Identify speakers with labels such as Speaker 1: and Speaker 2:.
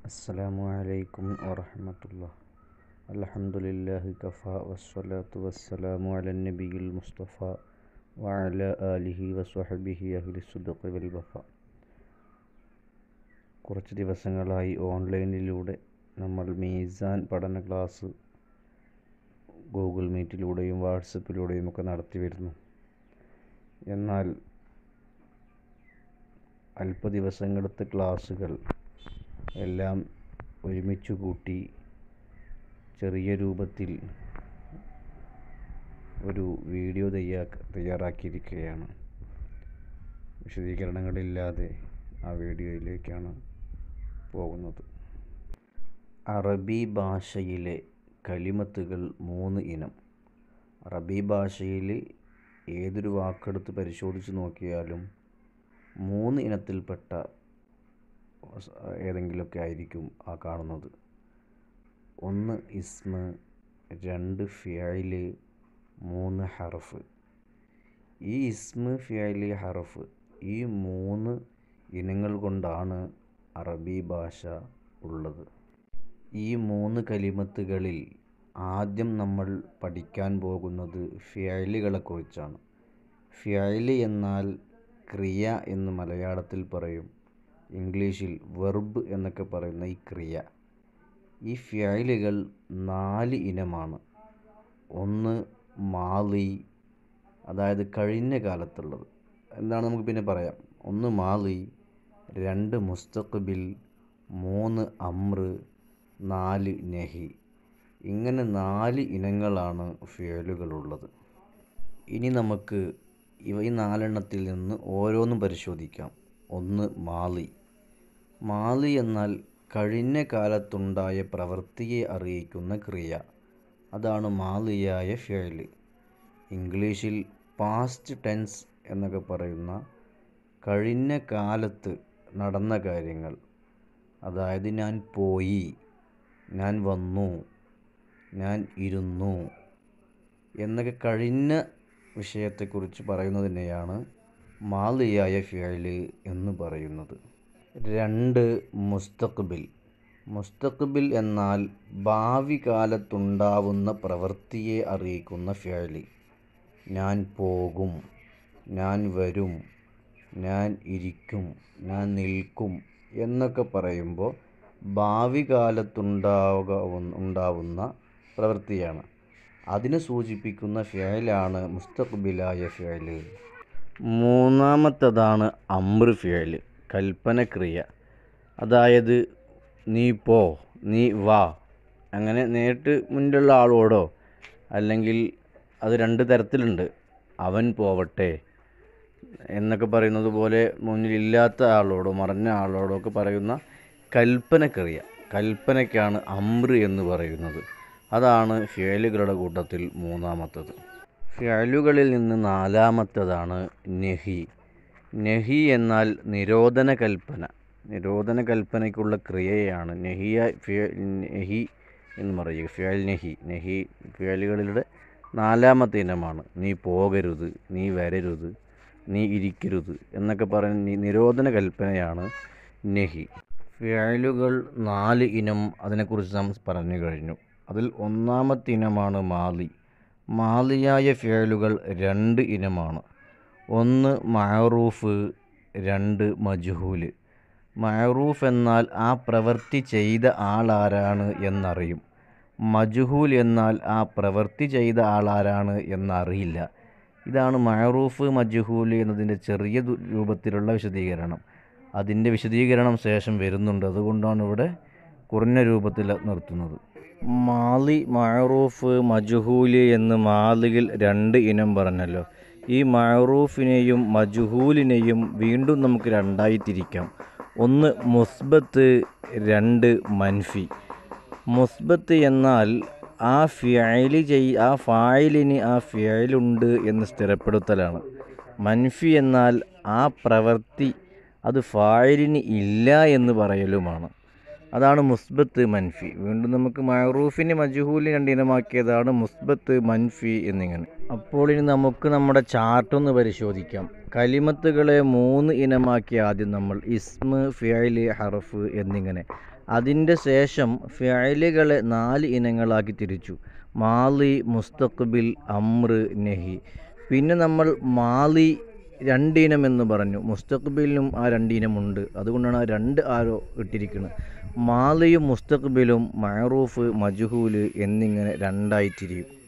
Speaker 1: السلام عليكم ورحمة الله الحمد لله كفى والصلاة والسلام على النبي المصطفى وعلى آله وصحبه أهل الصدق والوفاء കുറച്ച് ദിവസങ്ങളായി ഓൺലൈനിലൂടെ നമ്മൾ മീസാൻ പഠന ക്ലാസ് ഗൂഗിൾ മീറ്റിലൂടെയും വാട്സപ്പിലൂടെയും ഒക്കെ നടത്തി വരുന്നു എന്നാൽ അല്പ ദിവസങ്ങളത്തെ ക്ലാസ്സുകൾ എല്ലാം ഒരുമിച്ച് കൂട്ടി ചെറിയ രൂപത്തിൽ ഒരു വീഡിയോ തയ്യാ തയ്യാറാക്കിയിരിക്കുകയാണ് വിശദീകരണങ്ങളില്ലാതെ ആ വീഡിയോയിലേക്കാണ് പോകുന്നത് അറബി ഭാഷയിലെ കലിമത്തുകൾ മൂന്ന് ഇനം അറബി ഭാഷയിൽ ഏതൊരു വാക്കെടുത്ത് പരിശോധിച്ച് നോക്കിയാലും മൂന്ന് ഇനത്തിൽപ്പെട്ട ഏതെങ്കിലുമൊക്കെ ആയിരിക്കും ആ കാണുന്നത് ഒന്ന് ഇസ്മ രണ്ട് ഫിയല് മൂന്ന് ഹറഫ് ഈ ഇസ്മ ഫിയല് ഹറഫ് ഈ മൂന്ന് ഇനങ്ങൾ കൊണ്ടാണ് അറബി ഭാഷ ഉള്ളത് ഈ മൂന്ന് കലിമത്തുകളിൽ ആദ്യം നമ്മൾ പഠിക്കാൻ പോകുന്നത് ഫിയലുകളെക്കുറിച്ചാണ് ഫിയല് എന്നാൽ ക്രിയ എന്ന് മലയാളത്തിൽ പറയും ഇംഗ്ലീഷിൽ വെർബ് എന്നൊക്കെ പറയുന്ന ഈ ക്രിയ ഈ ഫിയലുകൾ നാല് ഇനമാണ് ഒന്ന് മാലി അതായത് കഴിഞ്ഞ കാലത്തുള്ളത് എന്താണ് നമുക്ക് പിന്നെ പറയാം ഒന്ന് മാലി രണ്ട് മുസ്തഖബിൽ മൂന്ന് അമ്ര നാല് നെഹി ഇങ്ങനെ നാല് ഇനങ്ങളാണ് ഫിയലുകളുള്ളത് ഇനി നമുക്ക് ഇവ ഈ നാലെണ്ണത്തിൽ നിന്ന് ഓരോന്നും പരിശോധിക്കാം ഒന്ന് മാലി മാലി എന്നാൽ കഴിഞ്ഞ കാലത്തുണ്ടായ പ്രവൃത്തിയെ അറിയിക്കുന്ന ക്രിയ അതാണ് മാലിയായ ഫിയല് ഇംഗ്ലീഷിൽ പാസ്റ്റ് ടെൻസ് എന്നൊക്കെ പറയുന്ന കഴിഞ്ഞ കാലത്ത് നടന്ന കാര്യങ്ങൾ അതായത് ഞാൻ പോയി ഞാൻ വന്നു ഞാൻ ഇരുന്നു എന്നൊക്കെ കഴിഞ്ഞ വിഷയത്തെക്കുറിച്ച് പറയുന്നതിനെയാണ് മാലിയായ ഫിയല് എന്ന് പറയുന്നത് രണ്ട് മുസ്തഖബിൽ മുസ്തഖബിൽ എന്നാൽ ഭാവി കാലത്തുണ്ടാവുന്ന പ്രവൃത്തിയെ അറിയിക്കുന്ന ഫിയല് ഞാൻ പോകും ഞാൻ വരും ഞാൻ ഇരിക്കും ഞാൻ നിൽക്കും എന്നൊക്കെ പറയുമ്പോൾ ഭാവി കാലത്തുണ്ടാവുക ഉണ്ടാവുന്ന പ്രവൃത്തിയാണ് അതിനെ സൂചിപ്പിക്കുന്ന ഫിയലാണ് മുസ്തഖബിലായ ഫിയല് മൂന്നാമത്തതാണ് അമ്ര ഫിയല് കൽപ്പനക്രിയ അതായത് നീ പോ നീ വാ അങ്ങനെ നേരിട്ട് മുന്നിലുള്ള ആളോടോ അല്ലെങ്കിൽ അത് രണ്ട് തരത്തിലുണ്ട് അവൻ പോവട്ടെ എന്നൊക്കെ പറയുന്നത് പോലെ മുന്നിലില്ലാത്ത ആളോടോ മറഞ്ഞ ആളോടോ ഒക്കെ പറയുന്ന കൽപ്പനക്രിയ കൽപ്പനയ്ക്കാണ് അമ്ര എന്ന് പറയുന്നത് അതാണ് ഫിയലുകളുടെ കൂട്ടത്തിൽ മൂന്നാമത്തത് ഫിയലുകളിൽ നിന്ന് നാലാമത്തതാണ് നെഹി നെഹി എന്നാൽ നിരോധന കൽപ്പന നിരോധന കൽപ്പനയ്ക്കുള്ള ക്രിയയാണ് നെഹിയ ഫിയ നെഹി എന്ന് പറയുക ഫിയൽ നെഹി നെഹി ഫിയലുകളിലൂടെ നാലാമത്തെ ഇനമാണ് നീ പോകരുത് നീ വരരുത് നീ ഇരിക്കരുത് എന്നൊക്കെ പറഞ്ഞ് നിരോധന കൽപ്പനയാണ് നെഹി ഫിയലുകൾ നാല് ഇനം അതിനെക്കുറിച്ച് നാം പറഞ്ഞു കഴിഞ്ഞു അതിൽ ഒന്നാമത്തെ ഇനമാണ് മാലി മാലിയായ ഫിയലുകൾ രണ്ട് ഇനമാണ് ഒന്ന് മഅറൂഫ് രണ്ട് മജ്ഹൂല് മഅറൂഫ് എന്നാൽ ആ പ്രവൃത്തി ചെയ്ത ആളാരാണ് എന്നറിയും മജ്ഹൂൽ എന്നാൽ ആ പ്രവൃത്തി ചെയ്ത ആളാരാണ് എന്നറിയില്ല ഇതാണ് മഅറൂഫ് മജ്ഹൂൽ എന്നതിൻ്റെ ചെറിയ രൂപത്തിലുള്ള വിശദീകരണം അതിൻ്റെ വിശദീകരണം ശേഷം വരുന്നുണ്ട് അതുകൊണ്ടാണ് ഇവിടെ കുറഞ്ഞ രൂപത്തിൽ നിർത്തുന്നത് മാലി മഅറൂഫ് മജ്ഹൂല് എന്ന് മാലിയിൽ രണ്ട് ഇനം പറഞ്ഞല്ലോ ഈ മഅറൂഫിനെയും മജ്ഹൂലിനെയും വീണ്ടും നമുക്ക് രണ്ടായി തിരിക്കാം ഒന്ന് മുസ്ബത്ത് രണ്ട് മൻഫി മുസ്ബത്ത് എന്നാൽ ആ ഫിയല് ചെയ് ആ ഫായിലിന് ആ ഫിയലുണ്ട് എന്ന് സ്ഥിരപ്പെടുത്തലാണ് മൻഫി എന്നാൽ ആ പ്രവൃത്തി അത് ഫായിലിന് ഇല്ല എന്ന് പറയലുമാണ്
Speaker 2: അതാണ് മുസ്ബത്ത് മൻഫി വീണ്ടും നമുക്ക് മഹറൂഫിനെ മജുഹൂലിന് രണ്ടിനമാക്കിയതാണ് മുസ്ബത്ത് മൻഫി എന്നിങ്ങനെ അപ്പോൾ ഇനി നമുക്ക് നമ്മുടെ ചാർട്ടൊന്ന് പരിശോധിക്കാം കലിമത്തുകളെ മൂന്ന് ഇനമാക്കി ആദ്യം നമ്മൾ ഇസ്മ് ഫിയല് ഹറഫ് എന്നിങ്ങനെ അതിൻ്റെ ശേഷം ഫിയലുകളെ നാല് ഇനങ്ങളാക്കി തിരിച്ചു മാലി മുസ്തഖ്ബിൽ അമ്ര നെഹി പിന്നെ നമ്മൾ മാലി രണ്ടിനം എന്ന് പറഞ്ഞു മുസ്തഖ്ബിലും ആ രണ്ടിനമുണ്ട് അതുകൊണ്ടാണ് ആ രണ്ട് ആരോ ഇട്ടിരിക്കുന്നത് മാലിയും മുസ്തഖ്ബിലും മഹറൂഫ് മജുഹൂല് എന്നിങ്ങനെ രണ്ടായി തിരിയും